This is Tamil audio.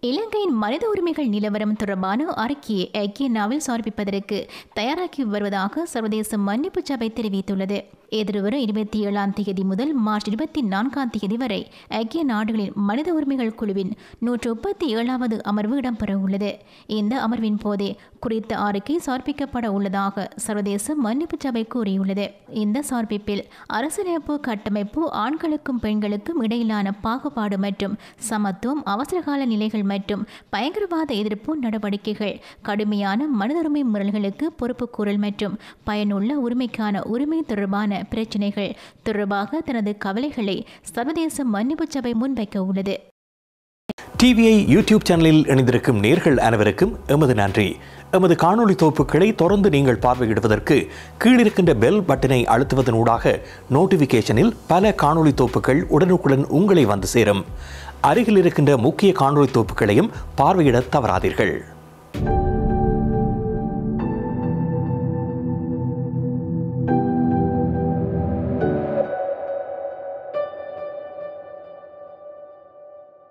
இலங்கையின் மனித உரிமைகள் நிலவரம் தொடர்பான அறிக்கையை ஐக்கிய நாவில் சமர்ப்பிப்பதற்கு தயாராகி வருவதாக சர்வதேச மன்னிப்பு சபை தெரிவித்துள்ளது எதிர்வரும் இருபத்தி ஏழாம் தேதி முதல் மார்ச் இருபத்தி நான்காம் தேதி வரை ஐக்கிய நாடுகளின் மனித உரிமைகள் குழுவின் நூற்று முப்பத்தி ஏழாவது அமர்வு இடம்பெற உள்ளது இந்த அமர்வின் போதே குறித்த அறிக்கை சமர்ப்பிக்கப்பட உள்ளதாக சர்வதேச மன்னிப்பு சபை கூறியுள்ளது இந்த சமர்ப்பிப்பில் அரசியலமைப்பு கட்டமைப்பு ஆண்களுக்கும் பெண்களுக்கும் இடையிலான பாகுபாடு மற்றும் சமத்துவம் அவசரகால நிலைகள் மற்றும் பயங்கரவாத எதிர்ப்பு நடவடிக்கைகள் கடுமையான மனித உரிமை முரல்களுக்கு பொறுப்புக்கூறல் மற்றும் பயனுள்ள உரிமைக்கான உரிமை தொடர்பான பிரச்சினைகள் தொடர்பாக தனது கவலைகளை சர்வதேச மன்னிப்பு சபை முன்வைக்க உள்ளது டிவிஐ யூடியூப் சேனலில் இணைந்திருக்கும் நேர்கள் அனைவருக்கும் எமது நன்றி எமது காணொளி தொகுப்புகளை தொடர்ந்து நீங்கள் பார்வையிடுவதற்கு கீழிருக்கின்ற பெல் பட்டனை அழுத்துவதன் ஊடாக நோட்டிஃபிகேஷனில் பல காணொளி தொகுப்புகள் உடனுக்குடன் உங்களை வந்து சேரும் அருகில் இருக்கின்ற முக்கிய காணொளி தொகுப்புகளையும் பார்வையிட தவறாதீர்கள்